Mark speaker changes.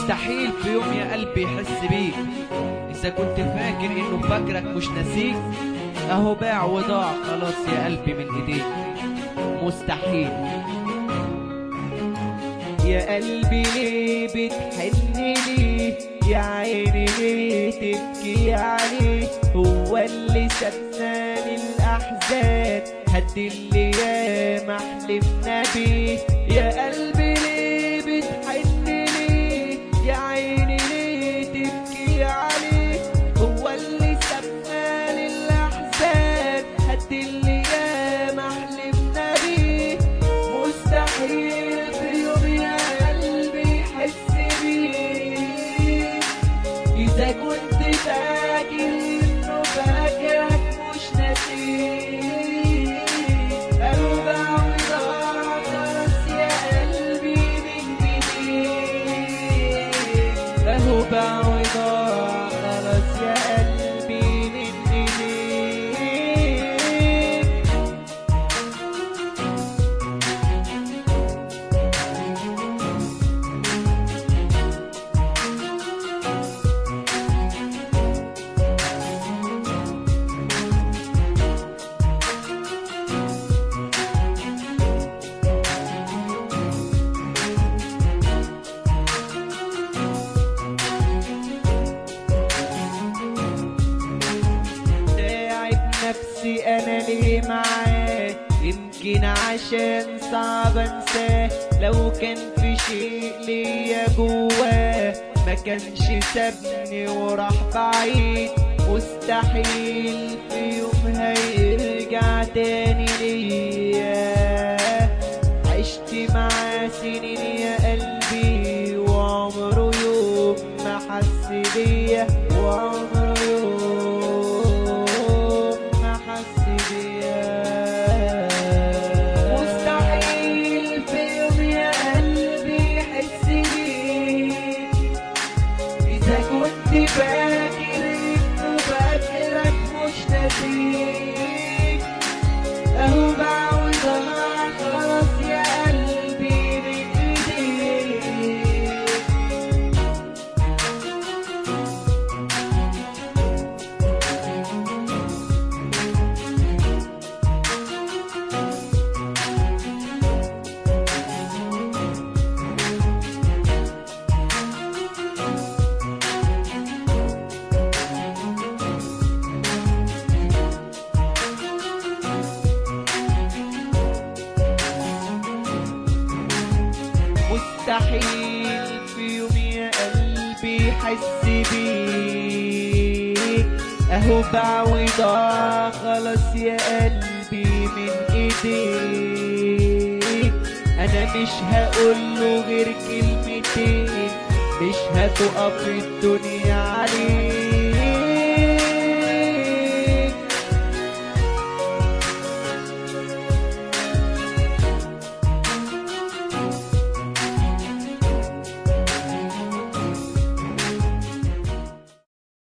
Speaker 1: مستحيل في يوم يا قلبي يحس بيك إذا كنت فاكر إنه فاكرك مش ناسيك أهو باع وضاع خلاص يا قلبي من إيديك مستحيل
Speaker 2: يا قلبي ليه بتحن ليه يا عيني ليه تبكي عليه هو اللي سابنا للأحزان هد اللي يا محلفنا بيه يا قلبي ليه بتحن ليه يا عيني ليه تبكي عليه هو اللي سابنا للأحزان هد اللي يا محلفنا بيه مستحيل في يوم يا قلبي يحس بيه إذا كنت فاكر إنه فاكرك مش ناسيه أربع وضاع خلاص يا قلبي من إيديك أهو باع وضاع خلاص يا قلبي من إيديك تعب نفسي انا ليه معاه يمكن عشان صعب انساه لو كان في شيء ليا جواه ما كانش سابني وراح بعيد مستحيل في يوم هيرجع تاني ليا عشت معاه سنين يا قلبي وعمره يوم ما حس بيا وعمره يوم ما حس بيا مستحيل في يوم يا قلبي يحس بيك إذا كنت فاكر إنه فاكرك مش ناسيك أهو باع وضاع خلاص يا قلبي من إيديك مستحيل في يوم يا قلبي يحس بيك اهو باع وضاع خلاص يا قلبي من ايديك انا مش هقوله غير كلمتين مش هتقف الدنيا عليك